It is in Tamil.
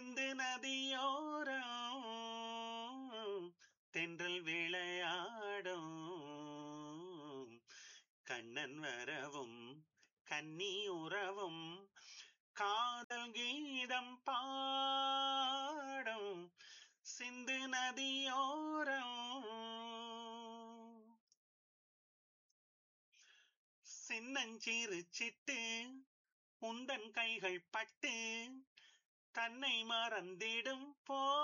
சிந்து நதியோரம் தென்றல் விளையாடும் கண்ணன் வரவும் கன்னி உறவும் காதல் கீதம் பாடும் சிந்து நதியோரம் சின்னஞ்சிறு சிட்டு உந்தன் கைகள் பட்டு தன்னை மறந்திடும் போ